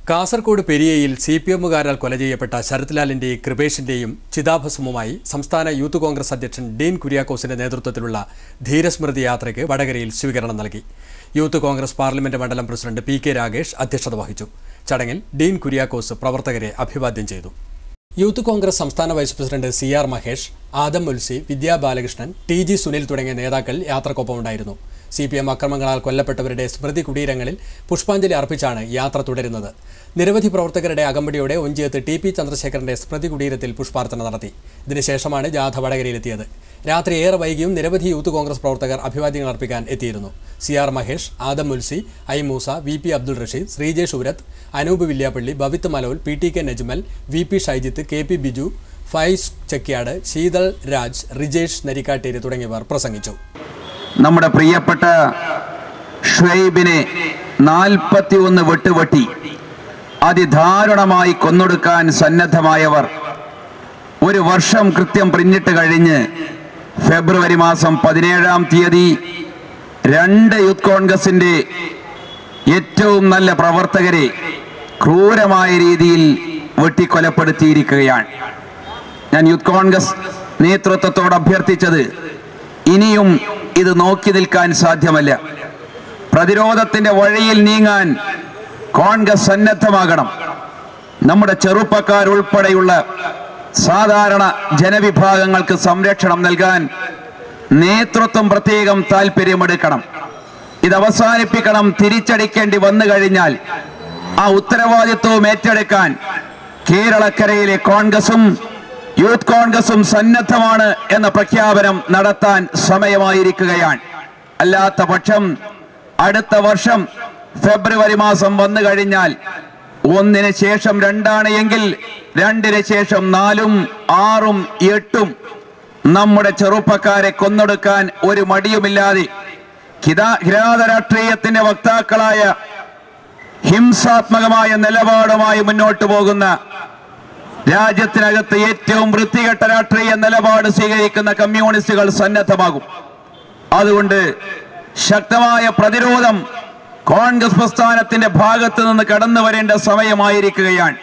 കാസർഗോഡ് പെരിയയിൽ C P എമ്മുകാരാൽ കൊല ചെയ്യപ്പെട്ട ശരത്ലാലിന്റെയും കൃപേഷിന്റെയും ചിതാഭസ്മവുമായി സംസ്ഥാന യൂത്ത് കോൺഗ്രസ് അധ്യക്ഷൻ ഡീൻ കുര്യാക്കോസിന്റെ നേതൃത്വത്തിലുള്ള ധീരസ്മൃതി യാത്രയ്ക്ക് വടകരയിൽ സ്വീകരണം നൽകി യൂത്ത് കോൺഗ്രസ് പാർലമെന്റ് മണ്ഡലം പ്രസിഡന്റ് പി കെ രാഗേഷ് അധ്യക്ഷത വഹിച്ചു ചടങ്ങിൽ ഡീൻ കുര്യാക്കോസ് പ്രവർത്തകരെ അഭിവാദ്യം ചെയ്തു യൂത്ത് കോൺഗ്രസ് സംസ്ഥാന vice president C R Mahesh Adam Mulsi Vidya Balakrishnan T G Sunil തുടങ്ങിയ നേതാക്കൾ യാത്രക്കൊപ്പമുണ്ടായിരുന്നു സി പി എം അക്രമങ്ങളാൽ കൊല്ലപ്പെട്ടവരുടെ സ്മൃതി കുടീരങ്ങളിൽ പുഷ്പാഞ്ജലി അർപ്പിച്ചാണ് യാത്ര തുടരുന്നത് നിരവധി പ്രവർത്തകരുടെ അകമ്പടിയോടെ ഒഞ്ചിയത്ത് ടി പി ചന്ദ്രശേഖരന്റെ സ്മൃതി കുടീരത്തിൽ പുഷ്പാർച്ചന നടത്തി ഇതിനുശേഷമാണ് ജാഥ വടകരയിലെത്തിയത് രാത്രി ഏറെ വൈകിയും നിരവധി യൂത്ത് കോൺഗ്രസ് പ്രവർത്തകർ അഭിവാദ്യങ്ങൾ അർപ്പിക്കാൻ എത്തിയിരുന്നു C R Mahesh Adam Mulsi I Moosa V P Abdul Rasheed Sreejesh Urath Anoop Villiappally Bhavith Malol P T K Najmal V P Shaijith K P Biju Faiz Chekkiyad Sheethal Raj Rijesh Narikkatteri തുടങ്ങിയവർ പ്രസംഗിച്ചു നമ്മുടെ പ്രിയപ്പെട്ട ഷുഹൈബിനെ നാൽപ്പത്തി ഒന്ന് വെട്ടുവെട്ടി അതിദാരുണമായി കൊന്നൊടുക്കാൻ സന്നദ്ധമായവർ ഒരു വർഷം കൃത്യം പിന്നിട്ട് കഴിഞ്ഞ് ഫെബ്രുവരി മാസം പതിനേഴാം തീയതി രണ്ട് യൂത്ത് കോൺഗ്രസിന്റെ ഏറ്റവും നല്ല പ്രവർത്തകരെ ക്രൂരമായ രീതിയിൽ വെട്ടിക്കൊലപ്പെടുത്തിയിരിക്കുകയാണ് ഞാൻ യൂത്ത് കോൺഗ്രസ് നേതൃത്വത്തോട് അഭ്യർത്ഥിച്ചത് ഇനിയും ഇത് നോക്കി നിൽക്കാൻ സാധ്യമല്ല പ്രതിരോധത്തിന്റെ വഴിയിൽ നീങ്ങാൻ കോൺഗ്രസ് സന്നദ്ധമാകണം നമ്മുടെ ചെറുപ്പക്കാർ ഉൾപ്പെടെയുള്ള സാധാരണ ജനവിഭാഗങ്ങൾക്ക് സംരക്ഷണം നൽകാൻ നേതൃത്വം പ്രത്യേകം താല്പര്യമെടുക്കണം ഇത് അവസാനിപ്പിക്കണം തിരിച്ചടിക്കേണ്ടി വന്നു കഴിഞ്ഞാൽ ആ ഉത്തരവാദിത്വവും ഏറ്റെടുക്കാൻ കേരളക്കരയിലെ കോൺഗ്രസും യൂത്ത് കോൺഗ്രസും സന്നദ്ധമാണ് എന്ന പ്രഖ്യാപനം നടത്താൻ സമയമായിരിക്കുകയാണ് അല്ലാത്ത പക്ഷം അടുത്ത വർഷം ഫെബ്രുവരി മാസം വന്നു കഴിഞ്ഞാൽ ഒന്നിന് ശേഷം രണ്ടാണ് എങ്കിൽ രണ്ടിന് ശേഷം നാലും ആറും എട്ടും നമ്മുടെ ചെറുപ്പക്കാരെ കൊന്നൊടുക്കാൻ ഒരു മടിയുമില്ലാതെ കിരാ- കിരാത രാഷ്ട്രീയത്തിന്റെ വക്താക്കളായ ഹിംസാത്മകമായ നിലപാടുമായി മുന്നോട്ട് പോകുന്ന രാജ്യത്തിനകത്ത് ഏറ്റവും വൃത്തികെട്ട രാഷ്ട്രീയ നിലപാട് സ്വീകരിക്കുന്ന കമ്മ്യൂണിസ്റ്റുകൾ സന്നദ്ധമാകും അതുകൊണ്ട് ശക്തമായ പ്രതിരോധം കോൺഗ്രസ് പ്രസ്ഥാനത്തിന്റെ ഭാഗത്ത് നിന്ന് കടന്നു വരേണ്ട സമയമായിരിക്കുകയാണ്